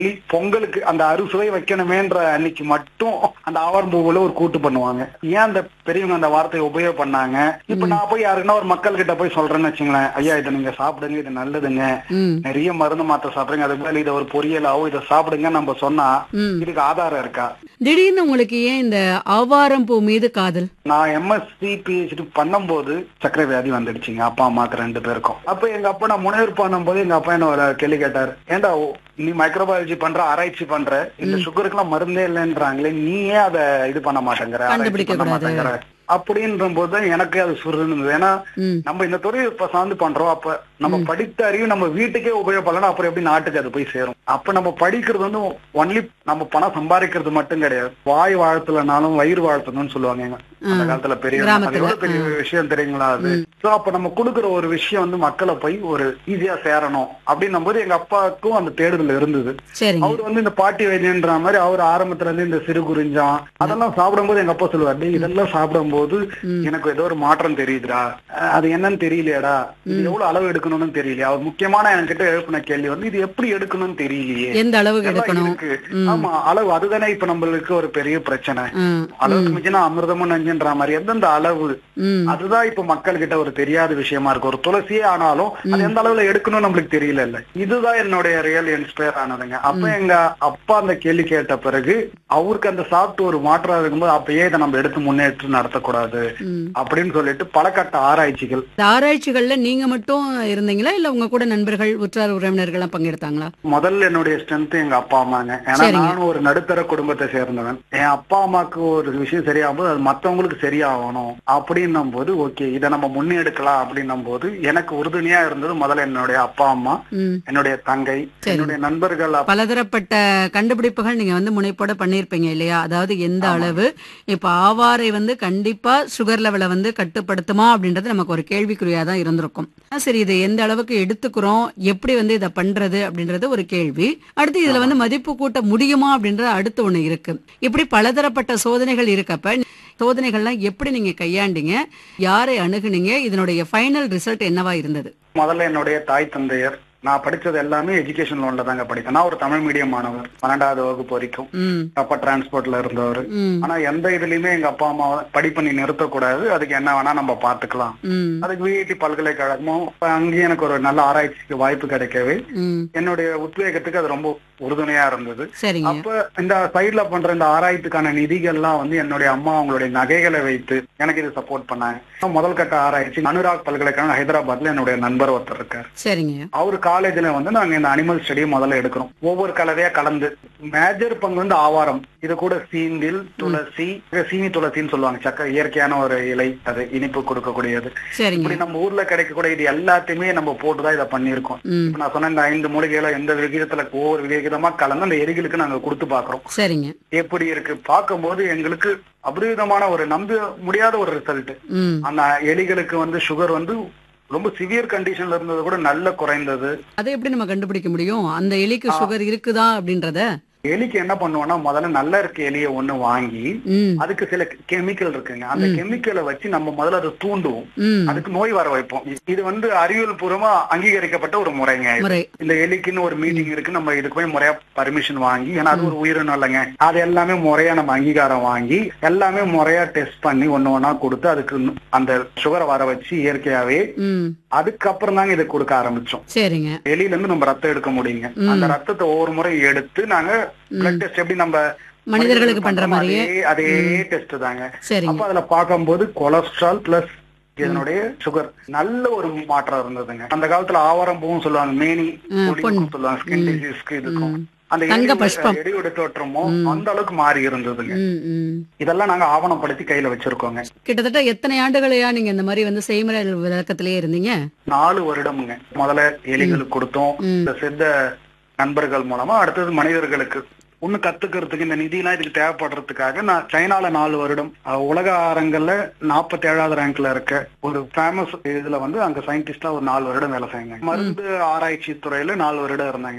பொங்கலுக்கு அந்த அறுசுவை வைக்கணுமேன்ற அன்னைக்கு மட்டும் அந்த ஆவாரம்பூவுல ஒரு கூட்டு பண்ணுவாங்க ஏன் அந்த பெரியவங்க அந்த வார்த்தையை உபயோக பண்ணாங்க இப்ப நான் போய் யாருன்னா ஒரு மக்கள் கிட்ட போய் சொல்றேன்னு வச்சுங்களேன் ஐயா இதை நீங்க சாப்பிடுங்க இது நல்லதுங்க ம் நிறைய மருந்து மாத்த சாப்பிடுங்க அதுக்கு மேல இதை ஒரு பொரியலாவோ இதை சாப்பிடுங்க நம்ம சொன்னா ம் இதுக்கு ஆதாரம் இருக்கா திடீர்னு உங்களுக்கு ஏன் இந்த ஆவாரம் பூ மீது காதல் நான் எம்எஸ்சி பிஹெச்டி பண்ணும்போது சக்கரை வியாதி வந்துடுச்சுங்க அப்பா அம்மாக்கு ரெண்டு பேருக்கும் அப்ப எங்க அப்பா நான் முனைவர் பண்ணும்போது எங்க அப்பா என்ன ஒரு கேள்வி கேட்டாரு ஏன்டா ஓ, நீ மைக்ரோபயாலஜி பண்ற ஆராய்ச்சி பண்ற இந்த சுகருக்குலாம் மருந்தே இல்லைன்றாங்களே நீ ஏன் அதை இது பண்ண மாட்டேங்கிற ஆராய்ச்சி கண்டுபிடிக்க பண்ண கூடாது. மாட்டேங்கிற அப்படின்ற போது எனக்கு அது சுருன்னு ஏன்னா ம் நம்ம இந்த துறையை இப்ப சார்ந்து பண்றோம் அப்ப நம்ம படித்த அறிவு நம்ம வீட்டுக்கே உபயோகப்படலாம் அப்புறம் எப்படி நாட்டுக்கு அது போய் சேரும் அப்ப நம்ம படிக்கிறது வந்து ஒன்லி நம்ம பணம் சம்பாதிக்கிறது மட்டும் கிடையாது வாய் வாழ்த்தலனாலும் வயிறு வாழ்த்தணும்னு சொல்லுவாங்க எங்க அந்த காலத்துல பெரிய அது கிராமத்துல, எவ்வளவு பெரிய விஷயம் தெரியுங்களா அது சோ அப்ப நம்ம கொடுக்குற ஒரு விஷயம் வந்து மக்களை போய் ஒரு ஈஸியா சேரணும் அப்படின்னும் போது எங்க அப்பாவுக்கும் அந்த தேடுதல் இருந்தது சரிங்க அவர் வந்து இந்த பாட்டி வைத்தியன்ற மாதிரி அவர் ஆரம்பத்துல இருந்து இந்த சிறு குறிஞ்சான் அதெல்லாம் சாப்பிடும்போது எங்க அப்பா சொல்லுவார் "டேய், இதெல்லாம் சாப்பிடும்போது எனக்கு ஏதோ ஒரு மாற்றம் தெரியுதுடா அஹ் அது என்னன்னு தெரியலையாடா இது எவ்வளவு அளவு எடுக்கணும்னு தெரியலையா அவர் முக்கியமான என்கிட்ட எழுப்பின கேள்வி வந்து இது எப்படி எடுக்கணும்னு தெரியலையே எந்த அளவுக்கு எல்லாம் எடுக்கணும் இருக்கு ஆமா அளவு அதுதானே இப்ப நம்மளுக்கு ஒரு பெரிய பிரச்சனை ம் அளவுக்கு மிஞ்சினா அமிர்தமும் நஞ்சுன்ற மாதிரி எந்தெந்த அளவு ம் அதுதான் இப்ப மக்கள் கிட்ட ஒரு தெரியாத விஷயமா இருக்கு ஒரு துளசியே ஆனாலும் அது எந்த அளவுல எடுக்கணும்னு நம்மளுக்கு தெரியல இல்ல இதுதான் என்னுடைய ரியல் இன்ஸ்பயர் ஆனதுங்க அப்ப எங்க அப்பா அந்த கேள்வி கேட்ட பிறகு அவருக்கு அந்த சாப்பிட்டு ஒரு மாற்றம் இருக்கும்போது அப்பயே இதை நம்ம எடுத்து முன்னேற்று நடத்தக்கூடாது ம் அப்படின்னு சொல்லிட்டு பல கட்ட ஆராய்ச்சிகள் இந்த ஆராய்ச்சிகள்ல நீங்க மட்டும் இருந்தீங்களா இல்ல உங்க கூட நண்பர்கள் உற்றார் உறவினர்கள்லாம் பங்கெடுத்தாங்களா முதல்ல என்னுடைய ஸ்ட்ரென்த் எங்க அப்பா அம்மாங்க ஏன்னா சரிங்க. நானும் ஒரு நடுத்தர குடும்பத்தை சேர்ந்தவன் என் அப்பா அம்மாக்கு ஒரு விஷயம் சரியாகும் போது அது மத்தவங்களுக்கு சரியாகணும் அப்படின்னும் போது ஓகே இதை நம்ம முன்னெடுக்கலாம் அப்படின்னும் போது எனக்கு உறுதுணையா இருந்தது முதல்ல என்னுடைய அப்பா அம்மா ம் என்னுடைய தங்கை சரி. என்னுடைய நண்பர்கள் அப்ப- பலதரப்பட்ட கண்டுபிடிப்புகள் நீங்க வந்து முனைப்போட பண்ணியிருப்பீங்க இல்லையா அதாவது எந்த அளவு இப்ப ஆவாரை வந்து கண்டிப்பா சுகர் லெவலை வந்து கட்டுப்படுத்துமா அப்படின்றது நமக்கு ஒரு கேள்விக்குறியா தான் இருந்திருக்கும் ஆ, சரி இதை எந்த அளவுக்கு எடுத்துக்கிறோம் எப்படி வந்து இதை பண்றது அப்படின்றது ஒரு கேள்வி அடுத்து இதுல வந்து மதிப்பு கூட்ட முடியுமா அப்படின்ற அடுத்து ஒண்ணு இருக்கு இப்படி பலதரப்பட்ட சோதனைகள் இருக்கப்ப சோதனைகள்லாம் எப்படி நீங்க கையாண்டீங்க யாரை அணுகுனீங்க இதனுடைய ஃபைனல் ரிசல்ட் என்னவா இருந்தது முதல்ல என்னுடைய தாய் தந்தையர் நான் படிச்சது எல்லாமே எஜுகேஷன் லோன்ல தாங்க படித்தேன் நான் ஒரு தமிழ் மீடியம் மாணவர் பன்னெண்டாவது வகுப்பு வரைக்கும் ம் அப்பா டிரான்ஸ்போர்ட்ல இருந்தவர் ம் ஆனா எந்த இதுலயுமே எங்க அப்பா அம்மா படிப்பு நீ நிறுத்தக்கூடாது அதுக்கு என்ன வேணா நம்ம பாத்துக்கலாம் ம் அதுக்கு விஐடி பல்கலைக்கழகமும் இப்ப அங்கேயும் எனக்கு ஒரு நல்ல ஆராய்ச்சிக்கு வாய்ப்பு கிடைக்கவே ம் என்னுடைய உத்வேகத்துக்கு அது ரொம்ப உறுதுணையா இருந்தது சரிங்க அப்ப இந்த சைடுல பண்ற இந்த ஆராய்ச்சிக்கான நிதிகள்லாம் வந்து என்னுடைய அம்மா அவங்களுடைய நகைகளை வைத்து எனக்கு இது சப்போர்ட் பண்ணாங்க முதல் கட்ட ஆராய்ச்சி அனுராக் பல்கலைக்கழகம் ஹைதராபாத்ல என்னுடைய நண்பர் ஒருத்தர் இருக்கார் சரிங்க அவர் காலேஜ்ல வந்து நாங்க இந்த அனிமல் ஸ்டடியை முதல்ல எடுக்கிறோம் ஒவ்வொரு கலவையா கலந்து மேஜர் பங்கு வந்து ஆவாரம் இது கூட சீந்தில் துளசி சீனி துளசின்னு சொல்லுவாங்க சக்க இயற்கையான ஒரு இலை அது இனிப்பு கொடுக்கக்கூடியது சரிங்க இப்படி நம்ம ஊர்ல கிடைக்கக்கூடிய இது எல்லாத்தையுமே நம்ம போட்டுதான் இதை பண்ணியிருக்கோம் ம் இப்ப நான் சொன்ன இந்த ஐந்து மூலிகைகளை எந்த விகிதத்துல ஒவ்வொரு விகிதமா கலந்து அந்த எரிகளுக்கு நாங்க கொடுத்து பாக்குறோம் சரிங்க எப்படி இருக்கு பார்க்கும்போது எங்களுக்கு அபரிதமான ஒரு நம்ப முடியாத ஒரு ரிசல்ட் ம் அந்த எலிகளுக்கு வந்து சுகர் வந்து ரொம்ப சிவியர் கண்டிஷன்ல இருந்தது கூட நல்ல குறைந்தது அதை எப்படி நம்ம கண்டுபிடிக்க முடியும் அந்த எலிக்கு சுகர் இருக்குதா அப்படின்றத எலிக்கு என்ன பண்ணுவோம்னா முதல்ல நல்ல இருக்க எலியை ஒண்ணு வாங்கி ம் அதுக்கு சில கெமிக்கல் இருக்குங்க அந்த கெமிக்கலை வச்சு நம்ம முதல்ல அதை தூண்டுவோம் ம் அதுக்கு நோய் வர வைப்போம் இது வந்து அறிவியல் பூர்வமா அங்கீகரிக்கப்பட்ட ஒரு முறைங்க இது. முறை இந்த எலிக்குன்னு ஒரு மீட்டிங் இருக்கு நம்ம இதுக்கு போய் முறையா பர்மிஷன் வாங்கி ஏன்னா அது ஒரு உயிரினம் இல்லைங்க அது எல்லாமே முறையா நம்ம அங்கீகாரம் வாங்கி எல்லாமே முறையா டெஸ்ட் பண்ணி ஒண்ணு ஒண்ணா கொடுத்து அதுக்கு இன்னும் அந்த சுகரை வர வச்சு இயற்கையாவே ம் அதுக்கப்புறம் தாங்க இதை கொடுக்க ஆரம்பிச்சோம் சரிங்க எலியில இருந்து நம்ம ரத்தம் எடுக்க முடியுங்க அந்த ரத்தத்தை ஒவ்வொரு முறை எடுத்து நாங்க பிளட் டெஸ்ட் எப்படி நம்ம மனிதர்களுக்கு பண்ற மாதிரியே அதே அதே டெஸ்ட் தாங்க சரிங்க அப்ப அதுல பார்க்கும்போது கொலஸ்ட்ரால் பிளஸ் இதனுடைய சுகர் நல்ல ஒரு மாற்றம் இருந்ததுங்க அந்த காலத்துல ஆவாரம் பூவும் சொல்லுவாங்க மேனி பொடிக்கும் சொல்லுவாங்க ஸ்கின் டிசீஸ்க்கு இதுக்கும் அந்த தங்க எரியோட- புஷ்பம். எரியோட தோற்றமோ அந்த அளவுக்கு மாறி இருந்ததுங்க ம் ம் இதெல்லாம் நாங்க ஆவணப்படுத்தி கையில வச்சிருக்கோங்க கிட்டத்தட்ட எத்தனை ஆண்டுகளையா நீங்க இந்த மாதிரி வந்து செய்முறை விளக்கத்திலேயே இருந்தீங்க நாலு வருடமுங்க முதல்ல எலிகளுக்கு கொடுத்தோம் ம். இந்த சித்த நண்பர்கள் மூலமா அடுத்தது மனிதர்களுக்கு ஒண்ணு கத்துக்கிறதுக்கு இந்த நிதியெல்லாம் இதுக்கு தேவைப்படுறதுக்காக நான் சைனால நாலு வருடம் அஹ், உலக அரங்கல்ல நாற்பத்தி ஏழாவது ரேங்க்ல இருக்க ஒரு ஃபேமஸ் இதுல வந்து அங்க சயின்டிஸ்டா ஒரு நாலு வருடம் வேலை செய்யுங்க மருந்து ஆராய்ச்சி துறையில நாலு வருடம் இருந்தாங்க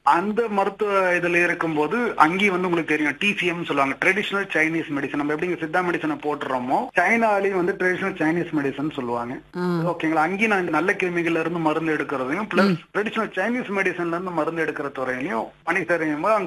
அந்த மருத்துவ இதுல இருக்கும்போது அங்கேயும் வந்து உங்களுக்கு தெரியும் டிசிஎம் சொல்லுவாங்க ட்ரெடிஷனல் சைனீஸ் மெடிசன் நம்ம எப்படி இங்க சித்தா மெடிசனை போட்டுறோமோ சைனாலையும் வந்து ட்ரெடிஷனல் சைனீஸ் மெடிசன் சொல்லுவாங்க ஆ. ஓகேங்களா அங்கேயும் நான் இந்த நல்ல கிருமிகள்ல இருந்து மருந்து எடுக்கிறதையும் பிளஸ் ட்ரெடிஷனல் சைனீஸ் மெடிசன்ல இருந்து மருந்து எடுக்கிற துறையிலையும் பணி செய்யும் போது அங்க